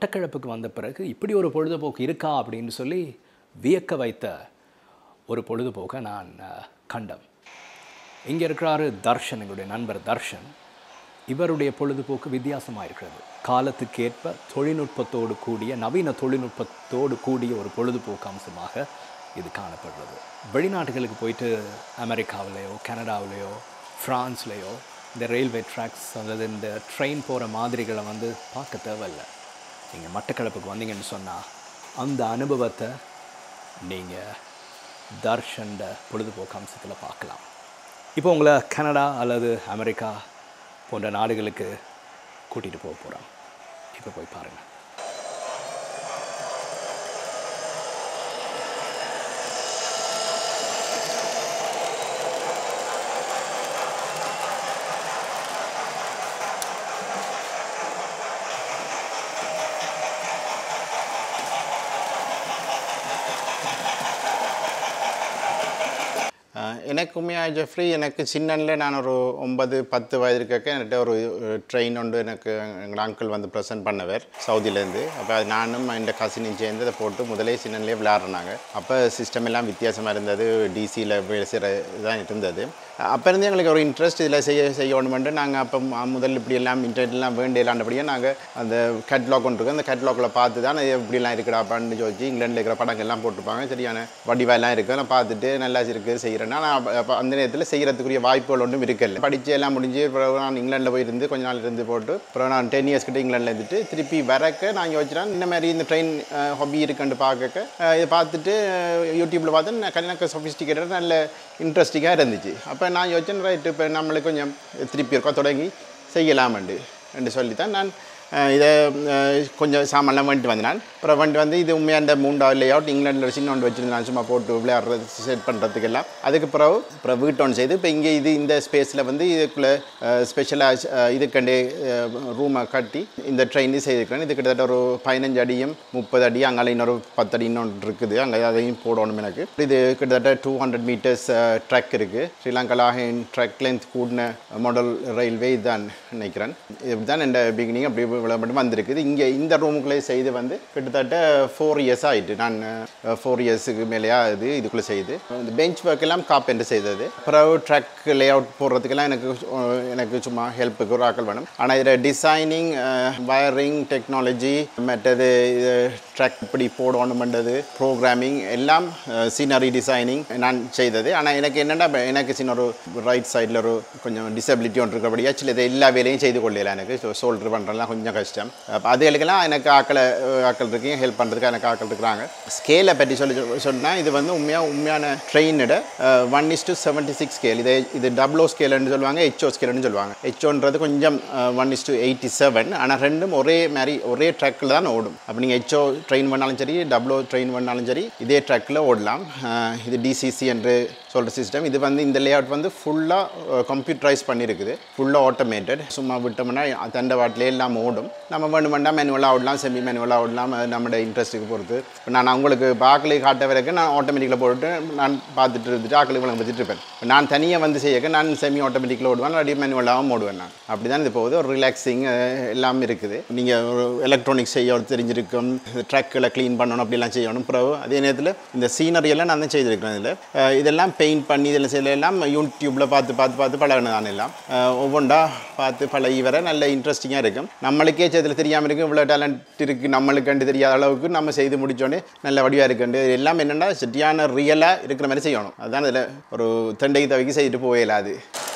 மட்டக்களப்புக்கு வந்த பிறகு இப்படி ஒரு பொழுதுபோக்கு இருக்கா அப்படின்னு சொல்லி வியக்க வைத்த ஒரு பொழுதுபோக்கை நான் அஹ், கண்டேன் இங்கே இருக்கிறாரு தர்ஷன் எங்களுடைய நண்பர் தர்ஷன் இவருடைய பொழுதுபோக்கு வித்தியாசமாக இருக்கிறது காலத்துக்கேற்ப தொழில்நுட்பத்தோடு கூடிய நவீன தொழில்நுட்பத்தோடு கூடிய ஒரு பொழுதுபோக்கு அம்சமாக இது காணப்படுறது வெளிநாட்டுகளுக்கு போயிட்டு அமெரிக்காவிலேயோ கனடாவிலேயோ ஃப்ரான்ஸ்லேயோ இந்த ரயில்வே ட்ராக்ஸ் அல்லது இந்த ட்ரெயின் போகிற மாதிரிகளை வந்து பார்க்க தேவையில்லை நீங்கள் மட்டக்களப்புக்கு வந்தீங்கன்னு சொன்னால் அந்த அனுபவத்தை நீங்கள் தர்ஷன்ட பொழுதுபோக்கு அம்சத்தில் பார்க்கலாம் இப்போ உங்களை கனடா அல்லது அமெரிக்கா போன்ற நாடுகளுக்கு கூட்டிகிட்டு போக போகிறோம் இப்போ போய் பாருங்கள் அஹ் எனக்குமே ஜெஃப்ரி எனக்கு சின்னனில் நான் ஒரு ஒன்பது பத்து வயது இருக்க என்கிட்ட ஒரு ட்ரெயின் ஒன்று எனக்கு எங்கள் அங்கிள் வந்து ப்ரெசென்ட் பண்ணவர் சவுதியிலேருந்து அப்போ அது நானும் இந்த கசினும் சேர்ந்து அதை போட்டு முதலே சின்னன்லேயே விளையாடுறாங்க அப்போ சிஸ்டம் எல்லாம் வித்தியாசமாக இருந்தது டிசியில் பேசுகிற இதான் இருந்தது அப்போ இருந்து எங்களுக்கு ஒரு இன்ட்ரெஸ்ட் இதில் செய்ய செய்யணுமென்ட்டு நாங்கள் அப்போ ம- முதல்ல இப்படி எல்லாம் இன்டர்நெட்லாம் வேண்டியலாண்டபடியே நாங்கள் அந்த கேட்லாக் ஒன்று இருக்குது அந்த கேட்லாகில் பார்த்து தான் இது இப்படிலாம் இருக்குடா அப்படின்னு சொல்லி இங்கிலாண்டில் இருக்கிற படங்கள் எல்லாம் போட்டிருப்பாங்க சரியான வடிவாலாம் இருக்குது நான் பார்த்துட்டு நல்லா இருக்குது செய்கிறேன்னா நான் அப்ப- அப்ப அந்த நேரத்தில் செய்கிறதுக்குரிய வாய்ப்புகள் ஒன்றும் இருக்கல படித்து எல்லாம் முடிஞ்சு பிறகு நான் இங்கிலாண்டில் போய் இருந்து கொஞ்ச நாள் இருந்து போட்டு அப்புறம் நான் டென் இயர்ஸ் கிட்ட இங்கிலாண்டில் இருந்துட்டு திருப்பி வரக்க நான் யோசிச்சேன் இந்த மாதிரி இந்த ட்ரெயின் ஹாபி இருக்குன்னு பார்க்க அஹ் இதை பார்த்துட்டு யூடியூப்பில் பார்த்து நான் எனக்கு சொஃபிஸ்டிகேட்டட் நல்ல இன்ட்ரெஸ்டிங்காக இருந்துச்சு அப்போ நான் யோசிச்சேன் ரைட் இப்போ நம்மளுக்கு கொஞ்சம் திருப்பி இருக்கோம் தொடங்கி செய்யலாமண்டு என்று சொல்லி தான் நான் அஹ் இதை அஹ் கொஞ்சம் சாமான்லாம் வந்துட்டு வந்தேன் நான் அப்புறம் வந்துட்டு வந்து இது உண்மையாக அந்த மூண்டா லேஅவுட் இங்கிலாண்டில் ஒரு சின்ன ஒன்று வச்சுருந்து நான் சும்மா போட்டு விளையாடுறது செட் பண்ணுறதுக்கெல்லாம் அதுக்கு பிறகு அப்புறம் வீட்டு ஒன்று செய்து இப்போ இங்கே இது இந்த ஸ்பேஸில் வந்து இதுக்குள்ளே ஸ்பெஷலாக இதுக்கண்டே ரூமை கட்டி இந்த ட்ரெயின் செய்திருக்கிறேன் இது கிட்டத்தட்ட ஒரு பதினஞ்சு அடியும் முப்பது அடி அங்கால இன்னொரு பத்து அடி இன்னொன்று இருக்குது அங்கே அதையும் போடணும் எனக்கு இது கிட்டத்தட்ட டூ ஹண்ட்ரட் மீட்டர்ஸ் ட்ரக் இருக்குது ஸ்ரீலங்காவில் ட்ரக் லென்த் கூடின மாடல் ரயில்வே இதுதான் நினைக்கிறேன் இதுதான் என் பிகினிங் அப்படி இவ்வளோ மட்டும் வந்திருக்குது இங்கே இந்த ரூமுக்குள்ளே செய்து வந்து கிட்டத்தட்ட ஃபோர் இயர்ஸ் ஆகிட்டு நான் ஃபோர் இயர்ஸுக்கு மேலேயா இது இதுக்குள்ளே செய்து இந்த பெஞ்ச் ஒர்க் எல்லாம் காப்பெண்ட் செய்தது அப்புறம் ட்ரக் லே அவுட் போடுறதுக்கெல்லாம் எனக்கு அஹ், எனக்கு சும்மா ஹெல்ப்புக்கு ஒரு ஆக்கள் வேணும் ஆனால் இதில் டிசைனிங் வயரிங் டெக்னாலஜி மற்றது இது ட்ரக் இப்படி போடணுமென்றது ப்ரோக்ராமிங் எல்லாம் சீனரி டிசைனிங் நான் செய்தது ஆனால் எனக்கு என்னென்னா எனக்கு சின்ன ஒரு ரைட் சைடில் ஒரு கொஞ்சம் டிசபிலிட்டி ஒன்று இருக்கிறபடியா சில இதை எல்லா வேலையும் செய்து கொள்ளல எனக்கு ஷோல்டர் பண்ணுறதுலாம் கொஞ்சம் கஷ்டம் அப்போ அதுகளுக்கெல்லாம் எனக்கு ஆக்களை அஹ், ஆக்கள் இருக்கீங்க ஹெல்ப் பண்ணுறதுக்கு எனக்கு ஆக்கள் இருக்கிறாங்க ஸ்கேலை பற்றி சொல்லி சொன்னால் இது வந்து உண்மையாக உண்மையான ட்ரெயினோட one is to seventy six scale இது இது டபுளோ ஸ்கேல்னு சொல்லுவாங்க ஹெச்ஓ ஸ்கேல்னு சொல்லுவாங்க ஹெச்ஓன்றது கொஞ்சம் one is to eighty seven ஆனால் ரெண்டும் ஒரே மாதிரி ஒரே ட்ராக்கில் தான் ஓடும் அப்போ நீங்கள் ஹெச்ஓ ட்ரெயின் பண்ணாலும் சரி டபுளோ ட்ரெயின் பண்ணாலும் சரி இதே ட்ராக்கில் ஓடலாம் அஹ், இது டிசிசி என்று சொல்கிற சிஸ்டம் இது வந்து இந்த லேஅவுட் வந்து ஃபுல்லாக கம்ப்யூட்டரைஸ் பண்ணியிருக்குது ஃபுல்லாக ஆட்டோமேட்டட் சும்மா விட்டோம்னா தண்டை வாட்டிலே எல்லாம் ஓடும் நம்ம வேணுமெண்டா மேனுவலாக ஓடலாம் செமி மேனுவலாக ஓடலாம் அது நம்மளோட இன்ட்ரெஸ்ட்டுக்கு பொறுத்து இப்போ நான் உங்களுக்கு பார்க்கலை காட்ட வரைக்கும் நான் ஆட்டோமேட்டிக்கில் போட்டு நான் பார்த்துட்டு இருந்துட்டு ஆக்களுக்கு விளங்க வச்சுட்டு இருப்பேன் இப்போ நான் தனியாக வந்து செய்யக்க நான் செமி ஆட்டோமேட்டிக்கில் ஓடுவேன் இல்லாட்டி மேனுவலாகவும் ஓடுவேன் நான் அப்படி தான் இது போகுது ஒரு ரிலாக்ஸிங் எல்லாம் இருக்குது நீங்கள் ஒரு எலக்ட்ரானிக்ஸ் செய்ய தெரிஞ்சிருக்கும் ட்ரக்கில் க்ளீன் பண்ணணும் அப்படிலாம் செய்யணும் பிறகு அதே நேரத்தில் இந்த சீனரி எல்லாம் நான் தான் செய்திருக்கிறேன் இதில் அஹ் இதெல்லாம் பெயிண்ட் பண்ணி இதில் செய்யல எல்லாம் யூடியூப்பில் பார்த்து பார்த்து பார்த்து பழகினது தான் எல்லாம் அஹ் ஒவ்வொன்றா பார்த்து பழகி வர நல்ல இன்ட்ரெஸ்டிங்காக இருக்கும் நம்மளுக்கே இதில் தெரியாமல் இருக்கும் இவ்வளோ டேலண்ட் இருக்குது நம்மளுக்கு கண்டு தெரியாத அளவுக்கு நம்ம செய்து முடிச்சோடனே நல்ல வடிவாக இருக்குண்டு இது எல்லாம் என்னென்னா செட்டியான ரியலாக இருக்கிற மாதிரி செய்யணும் அதுதான் இதில் ஒரு தெண்டை தவிக்கி செய்துட்டு போயிடலாது